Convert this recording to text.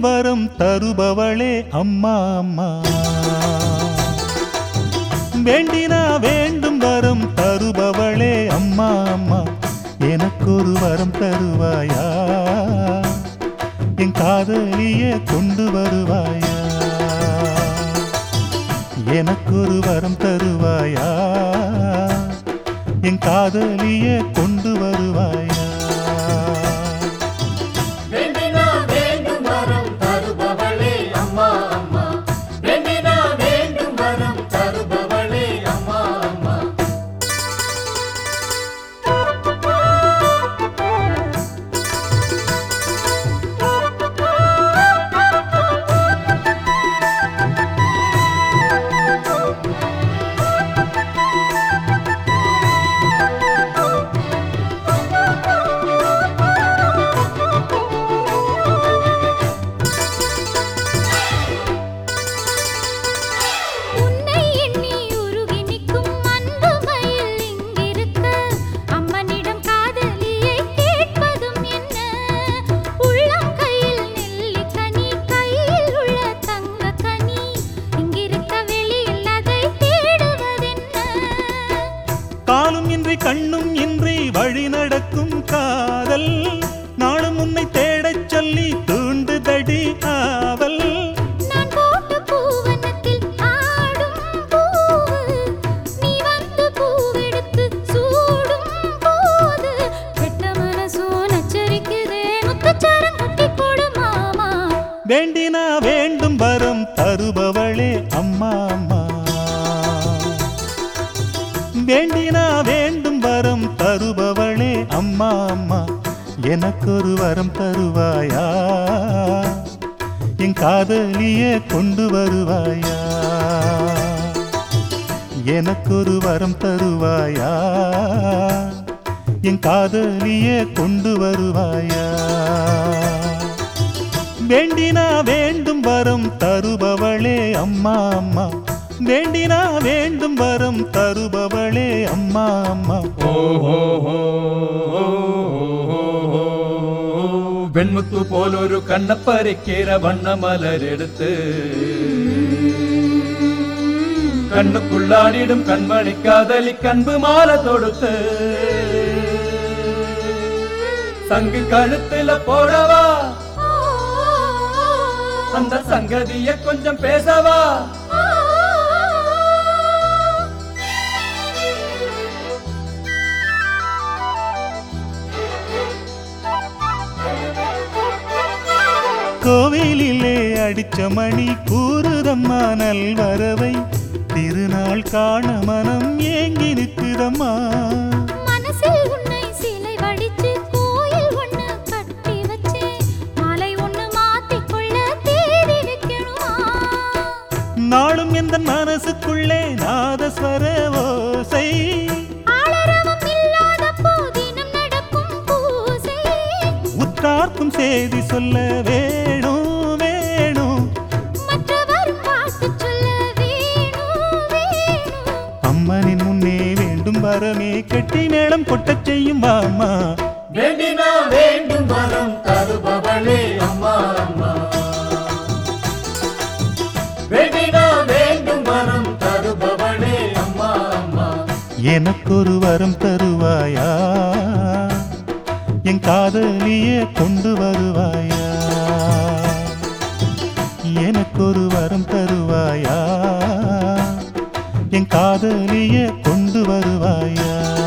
வரம் தருபவளே அம்மா அம்மா வேண்டினா வேண்டும் வரம் தருபவளே அம்மா அம்மா எனக்கொரு வரம் தருவாயா என் காதலியே கொண்டு வருவாயா எனக்கொரு வரம் தருவாயா என் காதலியே கொண்டு வருவாயா வேண்டினா வேண்டும் வரம் தருபவளே அம்மா அம்மா வேண்டினா வேண்டும் வரம் தருபவளே அம்மா அம்மா உன்னை எண்ணி உருகி நிற்கும் அன்பு மயில் இங்கிருக்க அம்மனிடம் காதலியை கேட்பதும் என்ன உள்ளம் கையில் நெல்லிக்கனி கையில் உள்ள தங்க கனி இங்கிருக்க வெளியில் அதை தேடுவதென்ன காலும் இன்றி கண்ணும் இன்றி வழி நடக்கும் காதல் நாளும் உன்னை தேடச் சொல்லி தூண்டுதடி ஆவல் நான் போட்ட பூவனத்தில் ஆடும் பூவு நீ வந்து பூவெடுத்து சூடும் போது கெட்ட மனசோ நச்சரிக்குதே முத்துச்சாரம் கட்டி கொடு மாமா வேண்டினா வேண்டும் வரம் தருபவளே அம்மா அம்மா வேண்டினா வேண்டும் வரம் தருபவளே அம்மா அம்மா எனக்கொரு வரம் தருவாயா என் காதலியே கொண்டு வருவாயா எனக்கொரு வரம் தருவாயா என் காதலியே கொண்டு வருவாயா வேண்டினா வேண்டும் வரம் தருபவளே அம்மா அம்மா வேண்டினா வேண்டும் வரம் தருபவளே அம்மா அம்மா വെൺമുത്തു പോലൊരു കണ്ണപ്പരക്കേര വണ്ണമലരെടുത്ത് കണ്ണുക്കുള്ളാടിടും കൺമണി കാതലി കൺപ് മാല തൊടുത്ത് சங்கு கழுத்துல போடவா அந்த சங்கதிய கொஞ்சம் பேசவா கோவிலிலே அடிச்ச மணி கூறுதம்மா நல்வரவை திருநாள் காண மனம் ஏங்கி நிற்குதம்மா மனசில் உன்னை சிலை வடிச்சு கோயில் ஒண்ணு கட்டி வச்சே மாலை ஒண்ணு மாத்திக்கொள்ள தேடி வைக்கணுமா நாளும் எந்த மனசுக்குள்ளே நாதஸ்வர ஓசை ஆளரவம் இல்லாத போதினம் நடக்கும் பூசை உற்றார்க்கும் செய்தி சொல்ல வேணும் வேணும் மற்றவர் பாட்டு சொல்ல வேணும் வேணும் அம்மனின் முன்னே வேண்டும் வரமே கெட்டி மேளம் கொட்டச் செய்யும் வாமா வேண்டினா வேண்டும் வரம் தருபவளே அம்மா அம்மா வேண்டினா வேண்டும் வரம் தருபவளே அம்மா அம்மா எனக்கொரு வரம் தருவாயா என் காதலியே கொண்டு வருவாயா எனக்கொரு வரம் தருவாயா என் காதலியே கொண்டு வருவாயா